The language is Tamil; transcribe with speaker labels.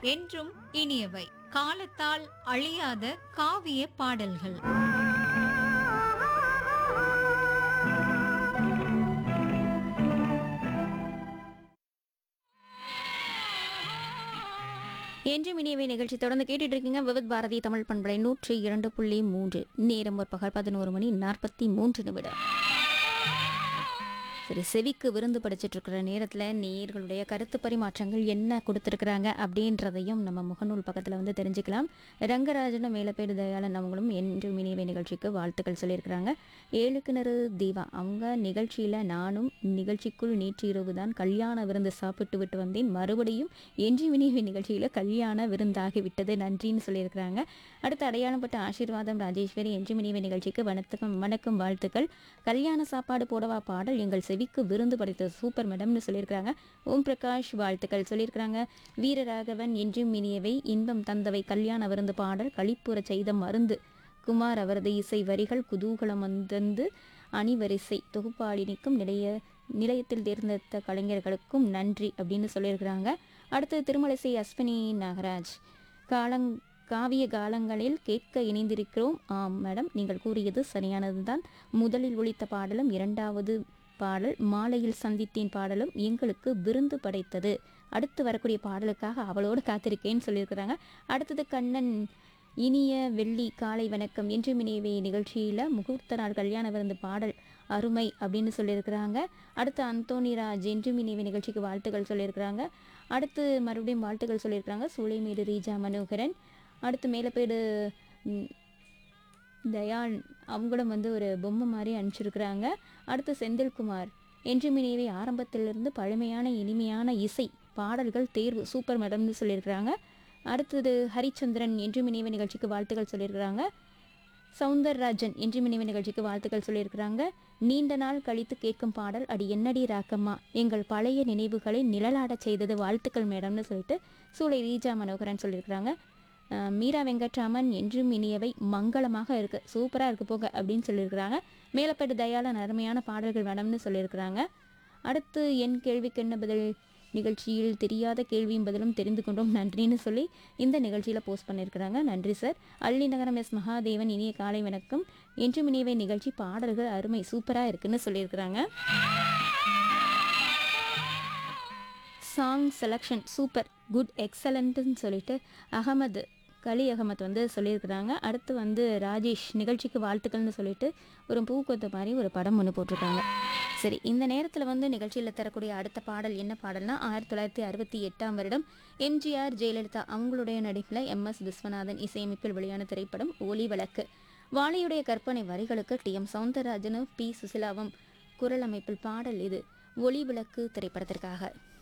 Speaker 1: என்றும் இனியவை காலத்தால் அழியாத காவிய பாடல்கள்
Speaker 2: என்றும் இனியவை நிகழ்ச்சி தொடர்ந்து கேட்டுட்டு இருக்கீங்க விவித் பாரதி தமிழ் பண்பலை நூற்றி இரண்டு புள்ளி மூன்று நேரம் ஒரு பகல் பதினோரு மணி நாற்பத்தி மூன்று நிமிடம் சரி செவிக்கு விருந்து படிச்சிட்டு இருக்கிற நேரத்தில் நேர்களுடைய கருத்து பரிமாற்றங்கள் என்ன கொடுத்துருக்குறாங்க அப்படின்றதையும் நம்ம முகநூல் பக்கத்தில் வந்து தெரிஞ்சுக்கலாம் ரங்கராஜனும் மேலப்பேடு தயாளன் அவங்களும் என்று இனியவை நிகழ்ச்சிக்கு வாழ்த்துக்கள் சொல்லியிருக்கிறாங்க ஏழு கிணறு தீபா அவங்க நிகழ்ச்சியில் நானும் நிகழ்ச்சிக்குள் நேற்று இரவு தான் கல்யாண விருந்து சாப்பிட்டு விட்டு வந்தேன் மறுபடியும் என்று இனியவை நிகழ்ச்சியில் கல்யாண விருந்தாகி விட்டது நன்றின்னு சொல்லியிருக்கிறாங்க அடுத்து அடையாளப்பட்ட ஆசீர்வாதம் ராஜேஸ்வரி என்று இனியவை நிகழ்ச்சிக்கு வணக்கம் வணக்கம் வாழ்த்துக்கள் கல்யாண சாப்பாடு போடவா பாடல் எங்கள் செவிக்கு விருந்து படைத்தது சூப்பர் மேடம்னு சொல்லியிருக்கிறாங்க ஓம் பிரகாஷ் வாழ்த்துக்கள் சொல்லியிருக்கிறாங்க வீரராகவன் என்றும் இனியவை இன்பம் தந்தவை கல்யாண விருந்து பாடல் களிப்புற செய்த மருந்து குமார் அவரது இசை வரிகள் குதூகலம் வந்தந்து அணிவரிசை தொகுப்பாளினிக்கும் நிலைய நிலையத்தில் தேர்ந்தெடுத்த கலைஞர்களுக்கும் நன்றி அப்படின்னு சொல்லியிருக்கிறாங்க அடுத்து திருமலைசை அஸ்வினி நாகராஜ் காலங் காவிய காலங்களில் கேட்க இணைந்திருக்கிறோம் ஆம் மேடம் நீங்கள் கூறியது சரியானதுதான் முதலில் ஒலித்த பாடலும் இரண்டாவது பாடல் மாலையில் சந்தித்தேன் பாடலும் எங்களுக்கு விருந்து படைத்தது அடுத்து வரக்கூடிய பாடலுக்காக அவளோடு காத்திருக்கேன்னு சொல்லியிருக்கிறாங்க அடுத்தது கண்ணன் இனிய வெள்ளி காலை வணக்கம் என்று மினிவே நிகழ்ச்சியில் முகூர்த்த நாள் கல்யாண விருந்து பாடல் அருமை அப்படின்னு சொல்லியிருக்கிறாங்க அடுத்து அந்தோனிராஜ் என்று மினிவே நிகழ்ச்சிக்கு வாழ்த்துக்கள் சொல்லியிருக்கிறாங்க அடுத்து மறுபடியும் வாழ்த்துக்கள் சொல்லியிருக்கிறாங்க சூளைமேடு ரீஜா மனோகரன் அடுத்து மேலப்பேடு ம், தயாள் அவங்களும் வந்து ஒரு பொம்மை மாதிரி அனுப்பிச்சிருக்கிறாங்க அடுத்து செந்தில்குமார் என்று மினிவை ஆரம்பத்திலிருந்து பழமையான இனிமையான இசை பாடல்கள் தேர்வு சூப்பர் மேடம்னு சொல்லியிருக்கிறாங்க அடுத்தது ஹரிச்சந்திரன் என்று மினிவை நிகழ்ச்சிக்கு வாழ்த்துக்கள் சொல்லியிருக்கிறாங்க சவுந்தரராஜன் என்று மினிவை நிகழ்ச்சிக்கு வாழ்த்துக்கள் சொல்லியிருக்கிறாங்க நீண்ட நாள் கழித்து கேட்கும் பாடல் அடி என்னடி ராக்கம்மா எங்கள் பழைய நினைவுகளை நிழலாடச் செய்தது வாழ்த்துக்கள் மேடம்னு சொல்லிட்டு சூளை ரீஜா மனோகரன் சொல்லியிருக்கிறாங்க அஹ் மீரா வெங்கட்ராமன் என்றும் இனியவை மங்களமாக இருக்கு சூப்பராக இருக்கு போக அப்படின்னு சொல்லியிருக்கிறாங்க மேலப்பட்டு தயாளன் அருமையான பாடல்கள் வேணும்னு சொல்லியிருக்கிறாங்க அடுத்து என் கேள்விக்கு என்ன பதில் நிகழ்ச்சியில் தெரியாத கேள்வியும் பதிலும் தெரிந்து கொண்டோம் நன்றின்னு சொல்லி இந்த நிகழ்ச்சியில் போஸ்ட் பண்ணியிருக்கிறாங்க நன்றி சார் அள்ளி நகரம் எஸ் மகாதேவன் இனிய காலை வணக்கம் என்றும் இனியவை நிகழ்ச்சி பாடல்கள் அருமை சூப்பராக இருக்குன்னு சொல்லியிருக்கிறாங்க சாங் செலெக்ஷன் சூப்பர் குட் எக்ஸலண்ட்டுன்னு சொல்லிட்டு அகமது கலி அகமத் வந்து சொல்லியிருக்கிறாங்க அடுத்து வந்து ராஜேஷ் நிகழ்ச்சிக்கு வாழ்த்துக்கள்னு சொல்லிட்டு ஒரு பூக்கொத்த மாதிரி ஒரு படம் ஒன்று போட்டிருக்காங்க சரி இந்த நேரத்தில் வந்து நிகழ்ச்சியில் தரக்கூடிய அடுத்த பாடல் என்ன பாடல்னா ஆயிரத்தி தொள்ளாயிரத்தி அறுபத்தி எட்டாம் வருடம் எம்ஜிஆர் ஜெயலலிதா அவங்களுடைய நடிப்பில் எம் எஸ் விஸ்வநாதன் இசையமைப்பில் வெளியான திரைப்படம் ஒலி விளக்கு வாலியுடைய கற்பனை வரிகளுக்கு டி எம் சவுந்தரராஜனும் பி சுசிலாவும் குரல் அமைப்பில் பாடல் இது ஒளி விளக்கு திரைப்படத்திற்காக